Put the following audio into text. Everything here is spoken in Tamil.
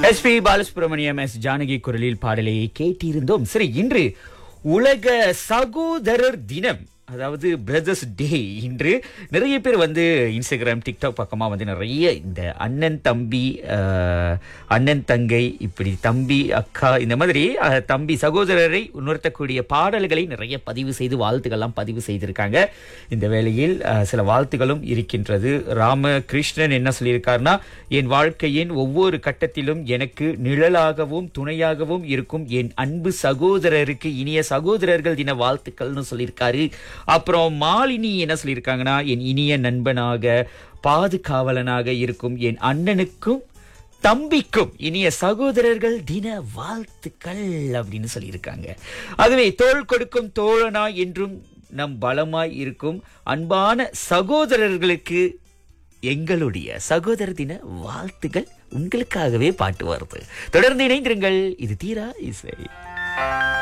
S P Balasubrahmanyam S Janaki குரலில் பாடலை கேட்டிருந்தோம் சரி இன்று உலக சகோதரர் தினம் அதாவது பிரதர்ஸ் டே இன்று நிறைய பேர் வந்து இன்ஸ்டாகிராம் டிக்டாக் பக்கமா வந்து நிறைய இந்த அண்ணன் தம்பி அஹ், அண்ணன் தங்கை இப்படி தம்பி அக்கா இந்த மாதிரி அஹ், தம்பி சகோதரரை உணர்த்தக்கூடிய பாடல்களை நிறைய பதிவு செய்து வாழ்த்துக்கள்லாம் பதிவு செய்திருக்காங்க இந்த வேளையில் அஹ், சில வாழ்த்துகளும் இருக்கின்றது ராமகிருஷ்ணன் என்ன சொல்லியிருக்காருன்னா என் வாழ்க்கையின் ஒவ்வொரு கட்டத்திலும் எனக்கு நிழலாகவும் துணையாகவும் இருக்கும் என் அன்பு சகோதரருக்கு இனிய சகோதரர்கள் தின வாழ்த்துக்கள்னு சொல்லியிருக்காரு அப்புறம் மாலினி என்ன சொல்லியிருக்காங்கன்னா என் இனிய நண்பனாக பாதுகாவலனாக இருக்கும் என் அண்ணனுக்கும் தம்பிக்கும் இனிய சகோதரர்கள் தின வாழ்த்துக்கள் அப்படின்னு சொல்லியிருக்காங்க ஆகவே தோள் கொடுக்கும் தோழனா என்றும் நம் பலமாய் இருக்கும் அன்பான சகோதரர்களுக்கு எங்களுடைய சகோதர தின வாழ்த்துக்கள் உங்களுக்காகவே பாட்டு வருது தொடர்ந்து இணைந்திருங்கள் இது தீரா இசை